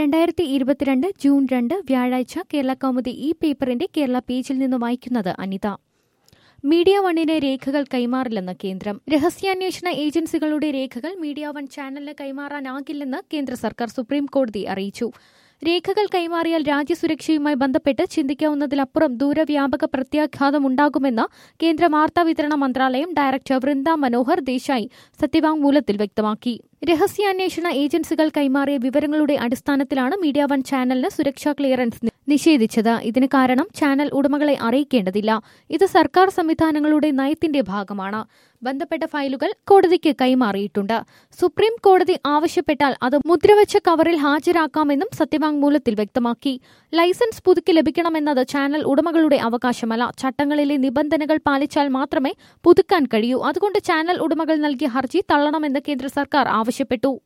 രണ്ടായിരത്തി ഇരുപത്തിരണ്ട് ജൂൺ രണ്ട് വ്യാഴാഴ്ച കേരള കൗമുദി ഈ പേപ്പറിന്റെ കേരള പേജിൽ നിന്ന് വായിക്കുന്നത് അനിത മീഡിയ വണ്ണിന് രേഖകൾ കൈമാറില്ലെന്ന് കേന്ദ്രം രഹസ്യാന്വേഷണ ഏജൻസികളുടെ രേഖകൾ മീഡിയ വൺ ചാനലിന് കൈമാറാനാകില്ലെന്ന് കേന്ദ്ര സർക്കാർ സുപ്രീം കോടതി അറിയിച്ചു രേഖകൾ കൈമാറിയാൽ രാജ്യസുരക്ഷയുമായി ബന്ധപ്പെട്ട് ചിന്തിക്കാവുന്നതിലപ്പുറം ദൂരവ്യാപക പ്രത്യാഘാതമുണ്ടാകുമെന്ന് കേന്ദ്ര വാർത്താവിതരണ മന്ത്രാലയം ഡയറക്ടർ വൃന്ദ മനോഹർ ദേശായി സത്യവാങ്മൂലത്തിൽ വ്യക്തമാക്കി രഹസ്യാന്വേഷണ ഏജൻസികൾ കൈമാറിയ വിവരങ്ങളുടെ അടിസ്ഥാനത്തിലാണ് മീഡിയ വൺ ചാനലിന് സുരക്ഷാ ക്ലിയറൻസ് നിഷേധിച്ചത് ഇതിന് കാരണം ചാനൽ ഉടമകളെ അറിയിക്കേണ്ടതില്ല ഇത് സർക്കാർ സംവിധാനങ്ങളുടെ നയത്തിന്റെ ഭാഗമാണ് ബന്ധപ്പെട്ട ഫയലുകൾ കോടതിക്ക് കൈമാറിയിട്ടുണ്ട് സുപ്രീം കോടതി ആവശ്യപ്പെട്ടാൽ അത് മുദ്രവച്ച കവറിൽ ഹാജരാക്കാമെന്നും സത്യവാങ്മൂലത്തിൽ വ്യക്തമാക്കി ലൈസൻസ് പുതുക്കി ലഭിക്കണമെന്നത് ചാനൽ ഉടമകളുടെ അവകാശമല്ല ചട്ടങ്ങളിലെ നിബന്ധനകൾ പാലിച്ചാൽ മാത്രമേ പുതുക്കാൻ കഴിയൂ അതുകൊണ്ട് ചാനൽ ഉടമകൾ നൽകിയ ഹർജി തള്ളണമെന്ന് കേന്ദ്ര സർക്കാർ ആവശ്യപ്പെട്ടു